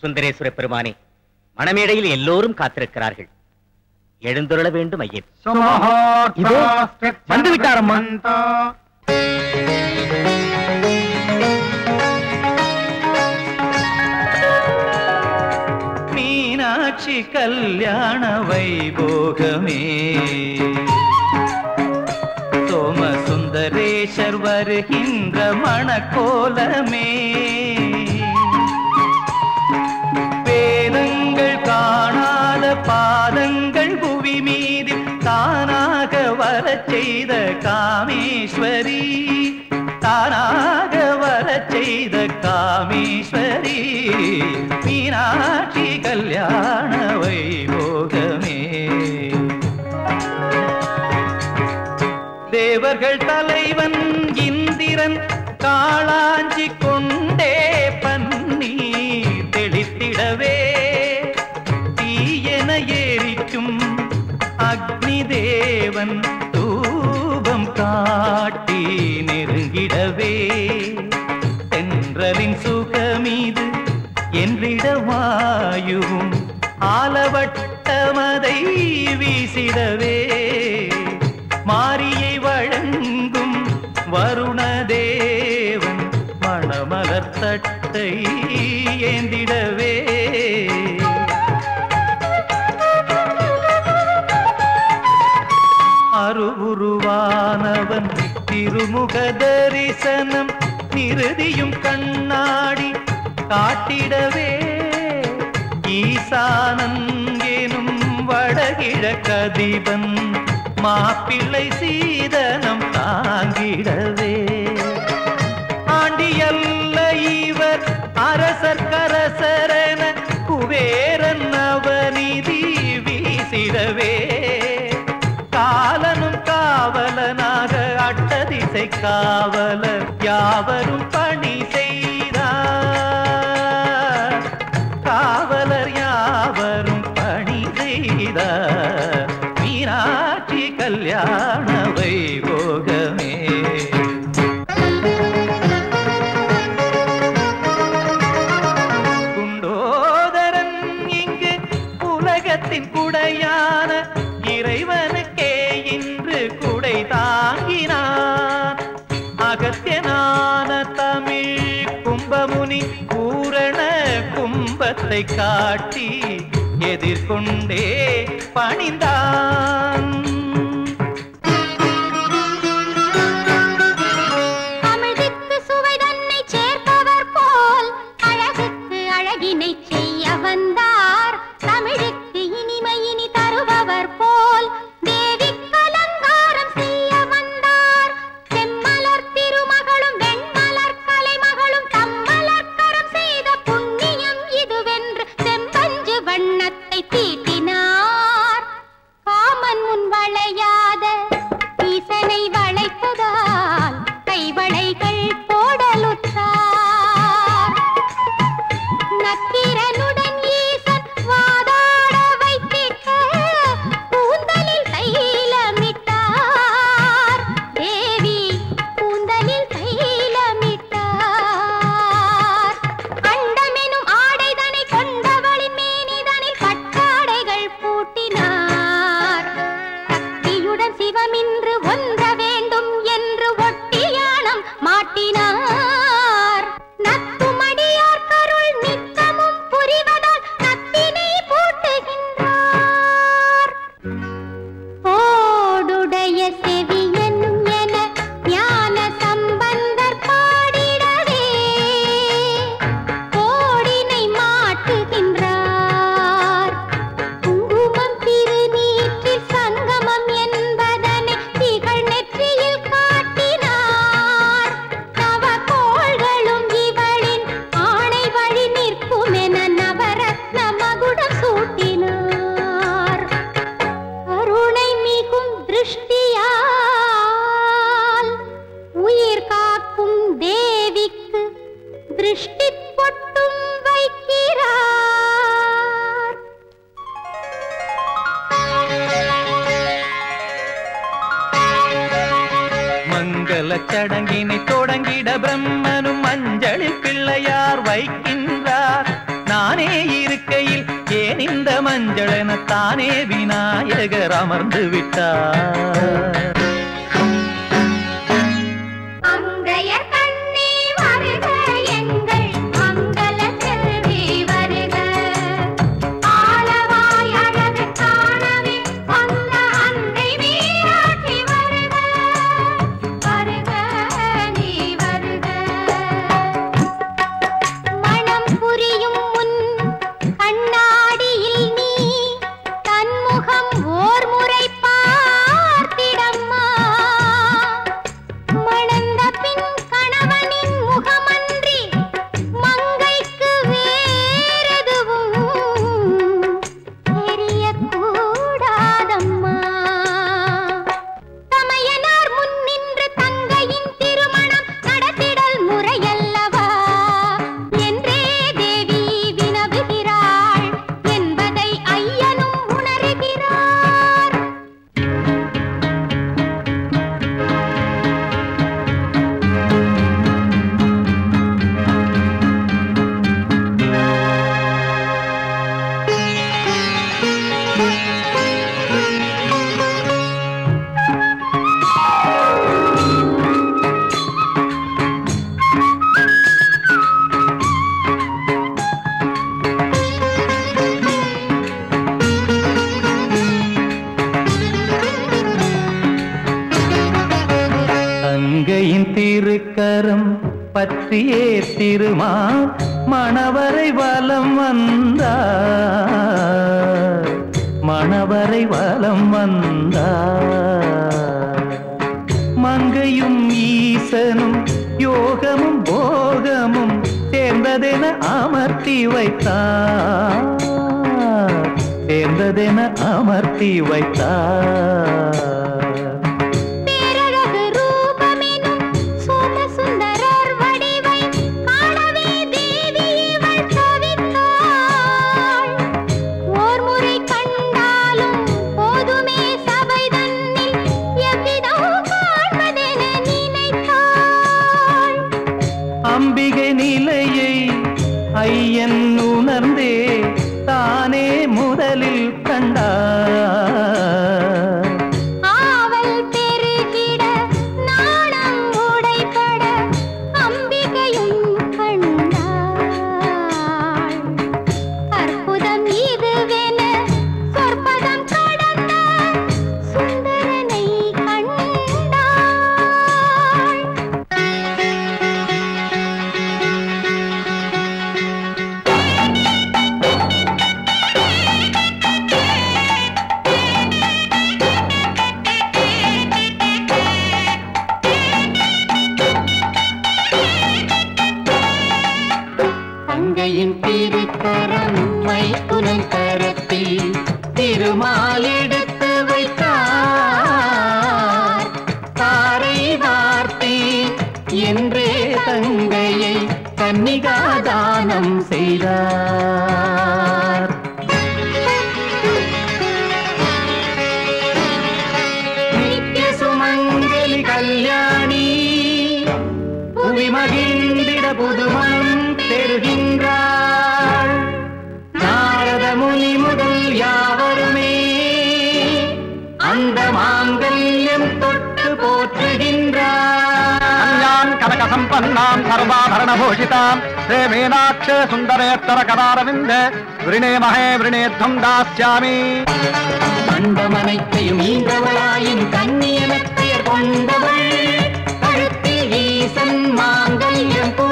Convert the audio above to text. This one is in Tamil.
சுந்தரேஸ்வர பெருமானே மணமேடையில் எல்லோரும் காத்திருக்கிறார்கள் எழுந்துருள வேண்டும் ஐயன் இதோ, வந்து விட்டாரம்மா. மீனாட்சி கல்யாண வைபோகமே சோமசுந்தரேஷர் வருகின்ற மணக்கோலமே வேதங்கள் காணாத பாதங்கள் புவி மீது தானாக வரச் செய்த காமேஸ்வரி தானாக வரச் செய்த காமேஸ்வரி மீனாட்சி கல்யாண வைபோகமே தேவர்கள் தலைவன் இந்திரன் காளாஞ்சி கொண்டே பன்னீர் தெளித்திடவே தீயன எரிக்கும் அக்னி தேவன் தூபம் காட்டி நெருங்கிடவே தென்றலின் சுகமீது என்றிட வாயுவும் ஆலவட்டமதை வீசிடவே மாரியை வழங்கும் வருணதேவன் மணமலர் தட்டை ஏந்திடவே அருவுருவானவன் திருமுக தரிசனம் நிறுதியும் கண்ணாடி காட்டிடவே ஈசானன் எனும் வடகிழக்கதிபன் மாப்பிள்ளை சீதனம் தாங்கிடவே ஆண்டியல்ல இவர் அரசர் கரசரன குபேரன் அவனிதி வீசிடவே காலனும் காவலனாக அட்டதிசை காவலர் யாவரும் பணி செய்தார் காவலர் யாவரும் பணி செய்தார் மீனாட்சி கல்யாண வைபோகமே குண்டோதரன் இங்கு உலகத்தின் குடையான இறைவனுக்கே இன்று குடை தாங்கினான் அகத்தியனான தமிழ் கும்பமுனி பூரண கும்பத்தை காட்டி எதிர்கொண்டே பணிந்தான் அமிழ்திக்கு சுவை தன்னை சேர்ப்பவர் போல் அழகுக்கு அழகினை செய்ய வந்தார் தமிழுக்கு இனிமை இனி தருபவர் போல் தேவிக்கு அலங்காரம் செய்ய வந்தார் செம்மலர் திருமகளும் வெண்மலர் கலைமகளும் தம்மலர் கரம் செய்த புண்ணியம் இதுவென்று செம்பஞ்சு வண்ணத்தை தீட்டினார் காமன் முன் வளையாத ஈசனை வளைத்ததால் கைவளைகள் போடலுற்றார் நக்கீரனுடன் ஈசன் வாதாட வைத்திட்ட கூந்தலில் தைலமிட்டார் தேவி கூந்தலில் தைலமிட்டார் அண்டமெனும் ஆடைதனை கொண்டவளின் மேனிதனில் பட்டாடைகள் பூட்டினார் சக்தியுடன் சிவமின்று ஒன்ற வேண்டும் என்று ஒட்டியானம் மாட்டினார் நத்துமடியார் கருள் நித்தமும் புரிவதால் நத்தினை பூட்டுகின்றார் ஓடுடைய செவியன் என ஞான சம்பந்தர் பாடிடவே கோடினை மாட்டுகின்றார் குங்குமம் திருநீற்றில் சங்கமம் என்பதனை திகழ் நெற்றியில் காட்டினார் நவகோள்களும் இவளின் ஆணை வழி நிற்கும் என நவரத்ன மகுடம் சூட்டினார் கருணை மிகும் திருஷ்டியால் உயிர் காக்கும் தேவிக்கு திருஷ்டி பொட்டும் வைக்கிறார் மங்கள சடங்கினை தொடங்கிட பிரம்மனும் மஞ்சளில் பிள்ளையார் வைக்கின்றார் நான் தானே இருக்கையில் ஏன் இந்த மஞ்சளென தானே விநாயகர் அமர்ந்து விட்டார் அங்கையர் கண்ணே வருக எங்கள் மங்கள செல்வி வருக ஆலவாய் அழகு காணவே வந்த அன்னை வீராட்சி வருக வருக நீ வருக மனம் புரியும் முன் கண்ணாடியில் நீ தன்முகம் ஓர் முறை பார்த்திடம்மா மணந்த பின் கணவனின் முகமன்றி மங்கைக்கு வேறெதுவும் தெரியக்கூடாதம்மா தமையனார் முன் நின்று தங்கையின் திருமணம் நடத்திடல் முறையல்லவா என்றே தேவி வினவுகிறாள் என்பதை ஐயனும் உணர்கிறார் தங்கையின் திருக்கரம் பற்றியே திருமா மணவரை வலம் வந்தார் மணவரை வலம் வந்தார் மங்கையும் ஈசனும் யோகமும் போகமும் சேர்ந்ததென அமர்த்தி வைத்தார் சேர்ந்ததென அமர்த்தி வைத்தார் பேரழகு ரூபமெனும் சோமசுந்தரர் வடிவை காணவே தேவி இவள் தவித்தாள். ஓர் முறை கண்டாலும் போதுமே சபை தன்னில் எவ்விதம் காண்பதென நினைத்தாள். அம்பிகை நிலையை ஐயன் உணர்ந்தே தானே முதலில் கண்டார் ஆவல் பெருகிட நாணம் உடைபட அம்பிகையும் கண்டாள் அற்புதம் இதுவென சொற்பதம் கடந்த சுந்தரனை கண்டாள் தங்கையின் திருக்கரம் மைத்துனன் கரத்தில் திருமால் எடுத்து வைத்தார் தாரை வார்த்தை என்றே தங்கையை கன்னிகாதானம் செய்தார் நித்ய சுமங்கலி கல்யாணி புவி மகிழ்ந்திட புதுமணம் பெறுகின்றாள் நாரத முனி முதல் யாவருமே அந்த மாங்கல்யம் தொட்டு போற்றுகின்றார் కన్యాం కనక సంపన్నాం సర్వాభరణ భూషితాం శ్రీ మీనాక్ష సుందరేత్తర కదారవింద వృణే మహే వృణేధ్వం దాస్యామి கண்டமனைத்தையும் ஈந்தவளாயின் கண்ணியன பெயர் கொண்டவள் கழுத்தில் ஈசன் மாங்கல்யம்